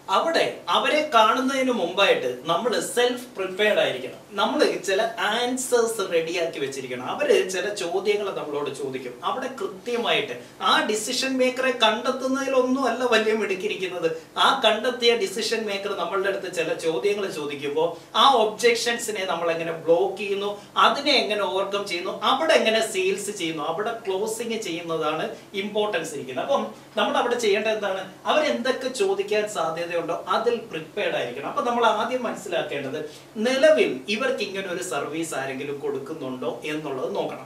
അവിടെ അവരെ കാണുന്നതിന് മുമ്പായിട്ട് നമ്മൾ സെൽഫ് പ്രിപ്പയർഡ് ആയിരിക്കണം നമ്മൾ ചില ആൻസേഴ്സ് റെഡിയാക്കി വെച്ചിരിക്കണം അവര് ചില ചോദ്യങ്ങൾ നമ്മളോട് ചോദിക്കും അവിടെ കൃത്യമായിട്ട് ആ ഡിസിഷൻ മേക്കറെ കണ്ടെത്തുന്നതിലൊന്നും അല്ല വലിയ മിടുക്കിരിക്കുന്നത് ആ കണ്ടെത്തിയ ഡിസിഷൻ മേക്കർ നമ്മളുടെ അടുത്ത് ചില ചോദ്യങ്ങൾ ചോദിക്കുമ്പോൾ ആ ഒബ്ജെക്ഷൻസിനെ നമ്മൾ എങ്ങനെ ബ്ലോക്ക് ചെയ്യുന്നു അതിനെ എങ്ങനെ ഓവർകം ചെയ്യുന്നു അവിടെ എങ്ങനെ സെയിൽസ് ചെയ്യുന്നു അവിടെ ക്ലോസിങ് ചെയ്യുന്നതാണ് ഇമ്പോർട്ടൻസ് ഇരിക്കുന്നത് അപ്പം നമ്മൾ അവിടെ ചെയ്യേണ്ടത് എന്താണ് അവരെന്തൊക്കെ ചോദിക്കാൻ സാധ്യതയുണ്ടോ അതിൽ പ്രിപ്പയർഡ് ആയിരിക്കണം അപ്പൊ നമ്മൾ ആദ്യം മനസ്സിലാക്കേണ്ടത് നിലവിൽ ഇവർക്ക് ഇങ്ങനെ ഒരു സർവീസ് ആരെങ്കിലും കൊടുക്കുന്നുണ്ടോ എന്നുള്ളത് നോക്കണം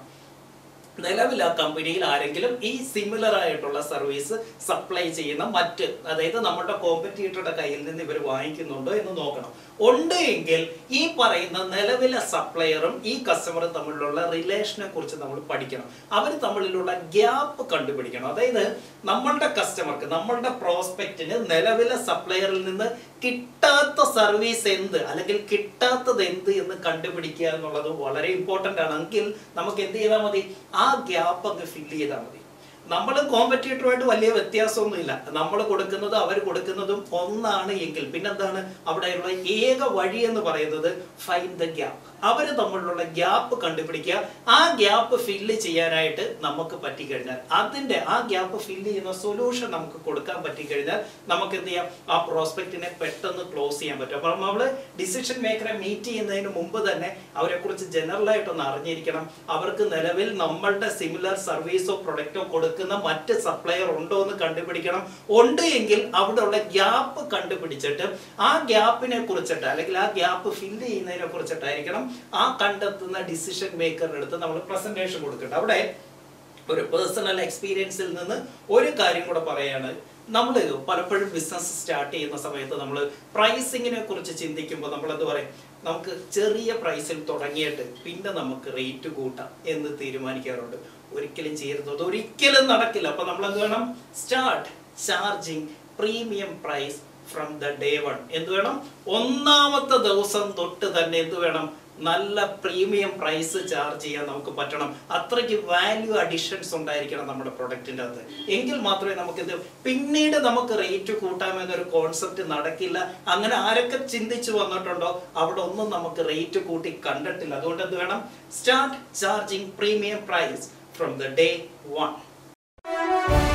നിലവിൽ ആ കമ്പനിയിൽ ആരെങ്കിലും ഈ സിമിലർ ആയിട്ടുള്ള സർവീസ് സപ്ലൈ ചെയ്യുന്ന മറ്റ് അതായത് നമ്മുടെ കോമ്പറ്റീറ്ററുടെ കയ്യിൽ നിന്ന് ഇവർ വാങ്ങിക്കുന്നുണ്ടോ എന്ന് നോക്കണം ഉണ്ട് എങ്കിൽ ഈ പറയുന്ന നിലവിലെ സപ്ലയറും ഈ കസ്റ്റമറും തമ്മിലുള്ള റിലേഷനെ കുറിച്ച് നമ്മൾ പഠിക്കണം അവർ തമ്മിലുള്ള ഗ്യാപ്പ് കണ്ടുപിടിക്കണം അതായത് നമ്മളുടെ കസ്റ്റമർക്ക് നമ്മളുടെ പ്രോസ്പെക്റ്റിന് നിലവിലെ സപ്ലയറിൽ നിന്ന് കിട്ടാത്ത സർവീസ് എന്ത് അല്ലെങ്കിൽ കിട്ടാത്തത് എന്ത് എന്ന് കണ്ടുപിടിക്കുക എന്നുള്ളത് വളരെ ഇമ്പോർട്ടൻ്റ് ആണ് എങ്കിൽ നമുക്ക് എന്ത് ചെയ്താൽ മതി ആ ഗ്യാപ്പ് അങ്ങ് ഫില്ല് ചെയ്താൽ മതി നമ്മൾ കോമ്പറ്റീറ്ററുമായിട്ട് വലിയ വ്യത്യാസമൊന്നുമില്ല നമ്മൾ കൊടുക്കുന്നത് അവർ കൊടുക്കുന്നതും ഒന്നാണ് എങ്കിൽ പിന്നെന്താണ് അവിടെയുള്ള ഏക വഴി എന്ന് പറയുന്നത് ഫൈൻ ദ ഗ്യാപ്പ് അവർ തമ്മിലുള്ള ഗ്യാപ്പ് കണ്ടുപിടിക്കുക ആ ഗ്യാപ്പ് ഫില്ല് ചെയ്യാനായിട്ട് നമുക്ക് പറ്റിക്കഴിഞ്ഞാൽ അതിന്റെ ആ ഗ്യാപ്പ് ഫില്ല് ചെയ്യുന്ന സൊല്യൂഷൻ നമുക്ക് കൊടുക്കാൻ പറ്റിക്കഴിഞ്ഞാൽ നമുക്ക് എന്ത് ചെയ്യാം ആ പ്രോസ്പെക്റ്റിനെ പെട്ടെന്ന് ക്ലോസ് ചെയ്യാൻ പറ്റും അപ്പം നമ്മൾ ഡിസിഷൻ മേക്കറെ മീറ്റ് ചെയ്യുന്നതിന് മുമ്പ് തന്നെ അവരെ കുറിച്ച് ജനറൽ ആയിട്ടൊന്ന് അറിഞ്ഞിരിക്കണം അവർക്ക് നിലവിൽ നമ്മളുടെ സിമിലർ സർവീസോ പ്രൊഡക്റ്റോ കൊടുക്കുന്ന മറ്റ് സപ്ലയർ ഉണ്ടോ എന്ന് കണ്ടുപിടിക്കണം ഉണ്ട് എങ്കിൽ അവിടെയുള്ള ഗ്യാപ്പ് കണ്ടുപിടിച്ചിട്ട് ആ ഗ്യാപ്പിനെ കുറിച്ചിട്ട് അല്ലെങ്കിൽ ആ ഗ്യാപ്പ് ഫില്ല് ചെയ്യുന്നതിനെ കുറിച്ചിട്ടായിരിക്കണം ആ കണ്ടെത്തുന്ന ഡിസിഷൻ മേക്കറിന്റെ അടുത്ത് നമ്മൾ പ്രസന്റേഷൻ കൊടുക്കേണ്ടത് അവിടെ ഒരു പേഴ്സണൽ എക്സ്പീരിയൻസിൽ നിന്ന് ഒരു കാര്യം കൂടെ പറയാണ് നമ്മൾ പലപ്പോഴും ബിസിനസ് സ്റ്റാർട്ട് ചെയ്യുന്ന സമയത്ത് നമ്മൾ പ്രൈസിങ്ങിനെ കുറിച്ച് ചിന്തിക്കുമ്പോൾ നമ്മൾ എന്ത് പറയും നമുക്ക് ചെറിയ പ്രൈസിൽ തുടങ്ങിയിട്ട് പിന്നെ നമുക്ക് റേറ്റ് കൂട്ടാം എന്ന് തീരുമാനിക്കാറുണ്ട് ഒരിക്കലും ചെയ്യരുത് അത് ഒരിക്കലും നടക്കില്ല അപ്പൊ നമ്മൾ എന്ത് വേണം start charging premium price from the day one എന്ത് വേണം ഒന്നാമത്തെ ദിവസം തൊട്ട് തന്നെ എന്ത് വേണം നല്ല പ്രീമിയം പ്രൈസ് ചാർജ് ചെയ്യാൻ നമുക്ക് പറ്റണം അത്രയ്ക്ക് വാല്യൂ അഡിഷൻസ് ഉണ്ടായിരിക്കണം നമ്മുടെ പ്രൊഡക്റ്റിൻ്റെ അകത്ത് എങ്കിൽ മാത്രമേ നമുക്ക് ഇത് പിന്നീട് നമുക്ക് റേറ്റ് കൂട്ടാമെന്നൊരു കോൺസെപ്റ്റ് നടക്കില്ല അങ്ങനെ ആരൊക്കെ ചിന്തിച്ചു വന്നിട്ടുണ്ടോ അവിടെ ഒന്നും നമുക്ക് റേറ്റ് കൂട്ടി കണ്ടിട്ടില്ല അതുകൊണ്ട് എന്ത് വേണം start charging premium price from the day one